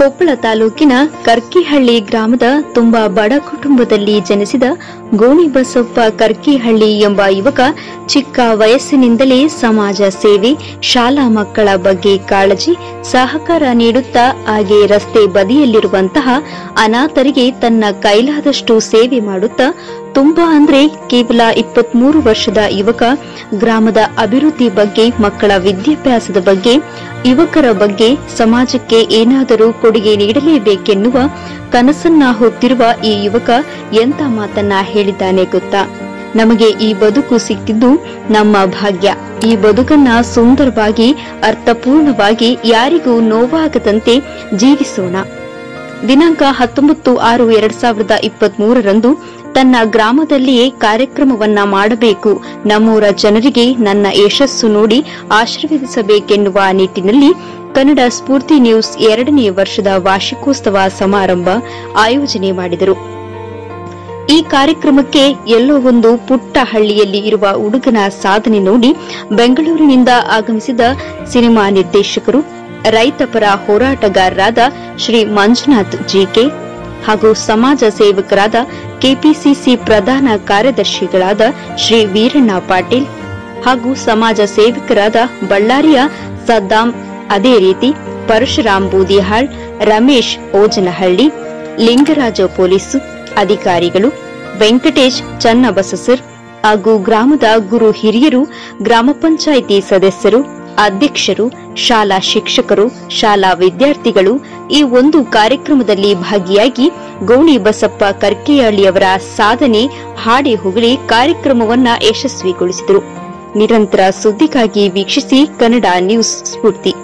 ಕೊಪ್ಪಳ ತಾಲೂಕಿನ ಕರ್ಕಿಹಳ್ಳಿ ಗ್ರಾಮದ ತುಂಬಾ ಬಡ ಕುಟುಂಬದಲ್ಲಿ ಜನಿಸಿದ ಗೋಣಿಬಸಪ್ಪ ಕರ್ಕಿಹಳ್ಳಿ ಎಂಬ ಯುವಕ ಚಿಕ್ಕ ವಯಸ್ಸಿನಿಂದಲೇ ಸಮಾಜ ಸೇವೆ ಶಾಲಾ ಮಕ್ಕಳ ಬಗ್ಗೆ ಕಾಳಜಿ ಸಹಕಾರ ನೀಡುತ್ತಾ ಹಾಗೆ ರಸ್ತೆ ಬದಿಯಲ್ಲಿರುವಂತಹ ಅನಾಥರಿಗೆ ತನ್ನ ಕೈಲಾದಷ್ಟು ಸೇವೆ ಮಾಡುತ್ತಾ ತುಂಬಾ ಅಂದ್ರೆ ಕೇವಲ ಇಪ್ಪತ್ಮೂರು ವರ್ಷದ ಯುವಕ ಗ್ರಾಮದ ಅಭಿವೃದ್ಧಿ ಬಗ್ಗೆ ಮಕ್ಕಳ ವಿದ್ಯಾಭ್ಯಾಸದ ಬಗ್ಗೆ ಯುವಕರ ಬಗ್ಗೆ ಸಮಾಜಕ್ಕೆ ಏನಾದರೂ ಕೊಡುಗೆ ನೀಡಲೇಬೇಕೆನ್ನುವ ಕನಸನ್ನ ಹೊತ್ತಿರುವ ಈ ಯುವಕ ಎಂತ ಮಾತನ್ನ ಹೇಳಿದ್ದಾನೆ ಗೊತ್ತಾ ನಮಗೆ ಈ ಬದುಕು ಸಿಕ್ಕಿದ್ದು ನಮ್ಮ ಭಾಗ್ಯ ಈ ಬದುಕನ್ನ ಸುಂದರವಾಗಿ ಅರ್ಥಪೂರ್ಣವಾಗಿ ಯಾರಿಗೂ ನೋವಾಗದಂತೆ ಜೀವಿಸೋಣ ದಿನಾಂಕ ಹತ್ತೊಂಬತ್ತು ಆರು ಎರಡ್ ಸಾವಿರದ ಇಪ್ಪತ್ತ್ ಮೂರರಂದು ತನ್ನ ಗ್ರಾಮದಲ್ಲಿಯೇ ಕಾರ್ಯಕ್ರಮವನ್ನ ಮಾಡಬೇಕು ನಮ್ಮೂರ ಜನರಿಗೆ ನನ್ನ ಯಶಸ್ಸು ನೋಡಿ ಆಶೀರ್ವದಿಸಬೇಕೆನ್ನುವ ನಿಟ್ಟಿನಲ್ಲಿ ಕನ್ನಡ ಸ್ಫೂರ್ತಿ ನ್ಯೂಸ್ ಎರಡನೇ ವರ್ಷದ ವಾರ್ಷಿಕೋತ್ಸವ ಸಮಾರಂಭ ಆಯೋಜನೆ ಮಾಡಿದರು ಈ ಕಾರ್ಯಕ್ರಮಕ್ಕೆ ಎಲ್ಲೋ ಒಂದು ಪುಟ್ಟ ಹಳ್ಳಿಯಲ್ಲಿ ಇರುವ ಹುಡುಗನ ಸಾಧನೆ ನೋಡಿ ಬೆಂಗಳೂರಿನಿಂದ ಆಗಮಿಸಿದ ಸಿನಿಮಾ ನಿರ್ದೇಶಕರು ರೈತಪರ ಹೋರಾಟಗಾರರಾದ ಶ್ರೀ ಮಂಜುನಾಥ್ ಜಿಕೆ ಹಾಗೂ ಸಮಾಜ ಸೇವಕರಾದ ಕೆಪಿಸಿಸಿ ಪ್ರಧಾನ ಕಾರ್ಯದರ್ಶಿಗಳಾದ ಶ್ರೀ ವೀರಣ್ಣ ಪಾಟೀಲ್ ಹಾಗೂ ಸಮಾಜ ಸೇವಕರಾದ ಬಳ್ಳಾರಿಯ ಸದ್ದಾಂ ಅದೇ ರೀತಿ ಪರಶುರಾಮ್ ಬೂದಿಹಾಳ್ ರಮೇಶ್ ಓಜನಹಳ್ಳಿ ಲಿಂಗರಾಜ ಪೊಲೀಸು ಅಧಿಕಾರಿಗಳು ವೆಂಕಟೇಶ್ ಚನ್ನಬಸಸರ್ ಹಾಗೂ ಗ್ರಾಮದ ಗುರು ಹಿರಿಯರು ಗ್ರಾಮ ಪಂಚಾಯಿತಿ ಸದಸ್ಯರು ಅಧ್ಯಕ್ಷರು ಶಾಲಾ ಶಿಕ್ಷಕರು ಶಾಲಾ ವಿದ್ಯಾರ್ಥಿಗಳು ಈ ಒಂದು ಕಾರ್ಯಕ್ರಮದಲ್ಲಿ ಭಾಗಿಯಾಗಿ ಗೋಣಿ ಬಸಪ್ಪ ಕರ್ಕೆಯಳ್ಳಿಯವರ ಸಾಧನೆ ಹಾಡಿ ಹೊಗಳಿ ಕಾರ್ಯಕ್ರಮವನ್ನ ಯಶಸ್ವಿಗೊಳಿಸಿದರು ನಿರಂತರ ಸುದ್ದಿಗಾಗಿ ವೀಕ್ಷಿಸಿ ಕನ್ನಡ ನ್ಯೂಸ್ ಸ್ಫೂರ್ತಿ